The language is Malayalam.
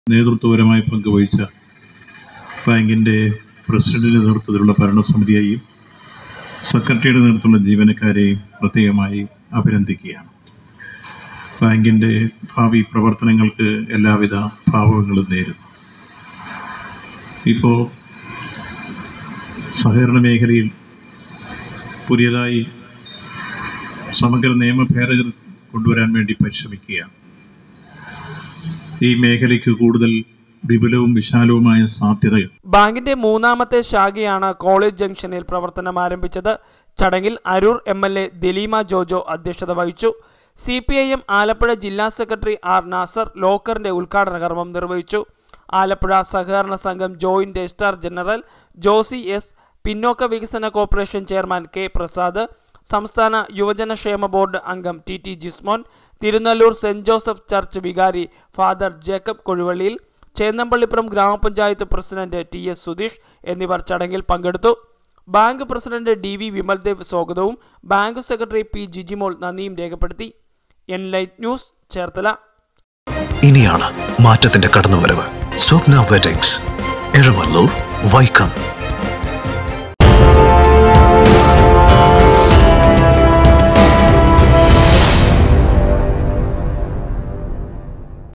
നേതൃത്വപരമായി പങ്കുവഹിച്ച ബാങ്കിൻ്റെ പ്രസിഡന്റിൻ്റെ നേതൃത്വത്തിലുള്ള ഭരണസമിതിയെയും സെക്രട്ടറിയുടെ നേതൃത്വത്തിലുള്ള ജീവനക്കാരെയും പ്രത്യേകമായി അഭിനന്ദിക്കുകയാണ് ബാങ്കിൻ്റെ ഭാവി പ്രവർത്തനങ്ങൾക്ക് എല്ലാവിധ ഭാവങ്ങളും നേരുന്നു ഇപ്പോൾ സഹകരണ മേഖലയിൽ പുതിയതായി സമഗ്ര നിയമ ഭേദഗതി കൊണ്ടുവരാൻ വേണ്ടി പരിശ്രമിക്കുകയാണ് ഈ മേഖലയ്ക്ക് കൂടുതൽ വിപുലവും വിശാലവുമായ സാധ്യതകൾ ബാങ്കിന്റെ മൂന്നാമത്തെ ശാഖയാണ് കോളേജ് ജംഗ്ഷനിൽ പ്രവർത്തനം ആരംഭിച്ചത് ചടങ്ങിൽ Aroor M L A Dalima Jojo അധ്യക്ഷത വഹിച്ചു C P I M Alappuzha ജില്ലാ സെക്രട്ടറി ആർ നാസർ ലോക്കറിന്റെ ഉദ്ഘാടന കർമ്മം നിർവഹിച്ചു ആലപ്പുഴ സഹകരണ സംഘം joint registrar general Josy S പിന്നോക്ക വികസന കോർപ്പറേഷൻ ചെയർമാൻ കെ പ്രസാദ് സംസ്ഥാന യുവജനക്ഷേമ ബോർഡ് അംഗം T T Jismon Thirunellur saint Joseph church വികാരി ഫാദർ ജേക്കബ് കൊഴുവള്ളിയിൽ ചേന്നമ്പള്ളിപ്പുറം ഗ്രാമപഞ്ചായത്ത് പ്രസിഡന്റ് ടി എസ് സുധീഷ് എന്നിവർ ചടങ്ങിൽ പങ്കെടുത്തു bank president D V Vimaldev സ്വാഗതവും ബാങ്ക് സെക്രട്ടറി പി ജിജിമോൾ നന്ദിയും രേഖപ്പെടുത്തി എൻലൈറ്റ് ന്യൂസ് ചേർത്തല ഇനിയാണ് മാറ്റത്തിന്റെ കടന്നുവരവ് സ്വപ്ന വെഡിങ്സ് എരവല്ലൂർ വൈക്കം